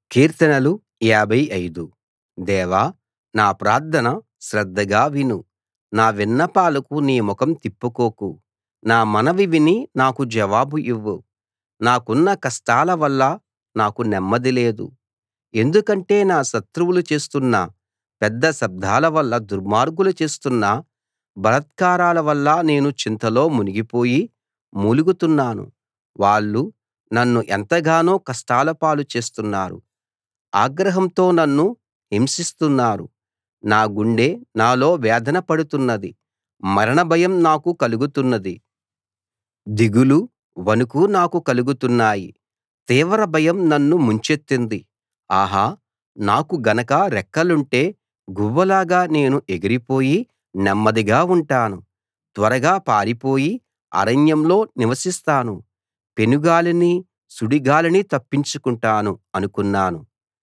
కీర్తనలు 55 దేవా నా ప్రార్థన శ్రద్ధగా విను నా విన్నపాలకు నీ ముఖం తిప్పుకోకు నా మనవి విని నాకు జవాబు ఇవ్వు నాకున్న కష్టాల వల్ల నాకు నెమ్మది లేదు ఎందుకంటే నా శత్రువులు చేస్తున్న పెద్ద శబ్దాల వల్ల దుర్మార్గులు చేస్తున్న బలాత్కారాల వల్ల నేను చింతలో మునిగిపోయి మూలుగుతున్నాను వాళ్ళు నన్ను ఎంతగానో కష్టాల పాలు చేస్తున్నారు ఆగ్రహంతో నన్ను హింసిస్తున్నారు నా గుండె నాలో వేదన పడుతున్నది మరణ భయం నాకు కలుగుతున్నది దిగులూ వణుకు నాకు కలుగుతున్నాయి తీవ్ర భయం నన్ను ముంచెత్తింది ఆహా నాకు గనక రెక్కలుంటే గువ్వలాగా నేను ఎగిరిపోయి నెమ్మదిగా ఉంటాను త్వరగా పారిపోయి అరణ్యంలో నివసిస్తాను పెనుగాలిని సుడిగాలిని తప్పించుకుంటాను అనుకున్నాను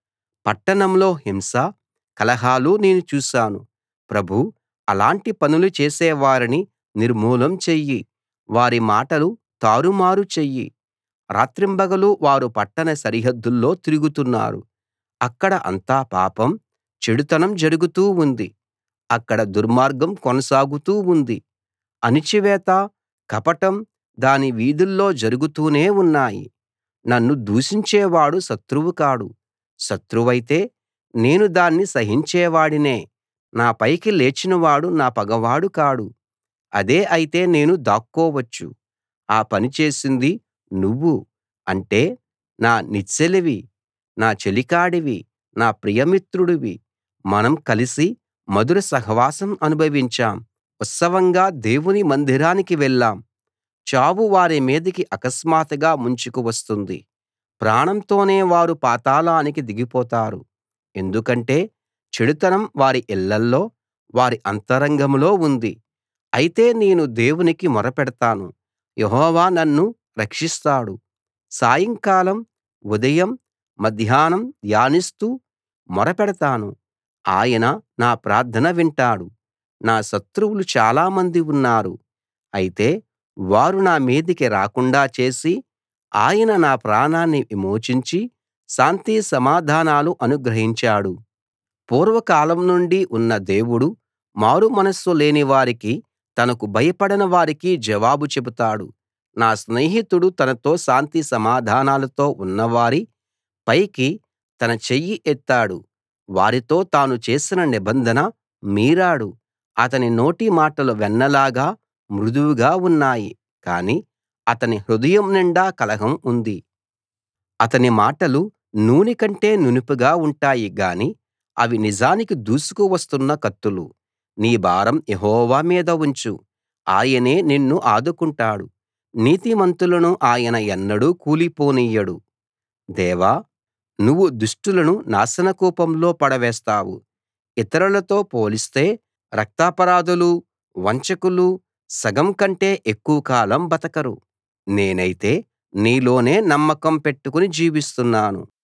పట్టణంలో హింస కలహాలు నేను చూశాను ప్రభూ అలాంటి పనులు చేసేవారిని నిర్మూలం చెయ్యి వారి మాటలు తారుమారు చెయ్యి రాత్రింబగళ్ళు వారు పట్టణ సరిహద్దుల్లో తిరుగుతున్నారు అక్కడ అంతా పాపం చెడుతనం జరుగుతూ ఉంది అక్కడ దుర్మార్గం కొనసాగుతూ ఉంది అణిచివేత కపటం దాని వీధుల్లో జరుగుతూనే ఉన్నాయి నన్ను దూషించేవాడు శత్రువు కాడు శత్రువైతే నేను దాన్ని సహించేవాడినే నా పైకి లేచినవాడు నా పగవాడు కాడు అదే అయితే నేను దాక్కోవచ్చు ఆ పని చేసింది నువ్వు అంటే నా నెచ్చెలివి నా చెలికాడివి నా ప్రియమిత్రుడివి మనం కలిసి మధుర సహవాసం అనుభవించాం ఉత్సవంగా దేవుని మందిరానికి వెళ్ళాం చావు వారి మీదికి అకస్మాత్తుగా ముంచుకు వస్తుంది ప్రాణంతోనే వారు పాతాళానికి దిగిపోతారు ఎందుకంటే చెడుతనం వారి ఇళ్ళలో వారి అంతరంగంలో ఉంది అయితే నేను దేవునికి మొరపెడతాను యెహోవా నన్ను రక్షిస్తాడు సాయంకాలం ఉదయం మధ్యాహ్నం ధ్యానిస్తూ మొరపెడతాను ఆయన నా ప్రార్థన వింటాడు నా శత్రువులు చాలామంది ఉన్నారు అయితే వారు నా మీదికి రాకుండా చేసి ఆయన నా ప్రాణాన్ని విమోచించి శాంతి సమాధానాలు అనుగ్రహించాడు పూర్వకాలం నుండి ఉన్న దేవుడు మారుమనస్సు లేని వారికి తనకు భయపడని వారికి జవాబు చెబుతాడు నా స్నేహితుడు తనతో శాంతి సమాధానాలతో ఉన్నవారి పైకి తన చెయ్యి ఎత్తాడు వారితో తాను చేసిన నిబంధన మీరాడు అతని నోటి మాటలు వెన్నలాగా మృదువుగా ఉన్నాయి కానీ అతని హృదయం నిండా కలహం ఉంది అతని మాటలు నూనె కంటే నునుపుగా ఉంటాయి గాని అవి నిజానికి దూసుకు వస్తున్న కత్తులు నీ భారం యెహోవా మీద ఉంచు ఆయనే నిన్ను ఆదుకుంటాడు నీతిమంతులను ఆయన ఎన్నడూ కూలిపోనియ్యడు దేవా నువ్వు దుష్టులను నాశనకూపంలో పడవేస్తావు ఇతరులతో పోలిస్తే రక్తాపరాధులు వంచకులు సగం కంటే ఎక్కువ కాలం బతకరు నేనైతే నీలోనే నమ్మకం పెట్టుకుని జీవిస్తున్నాను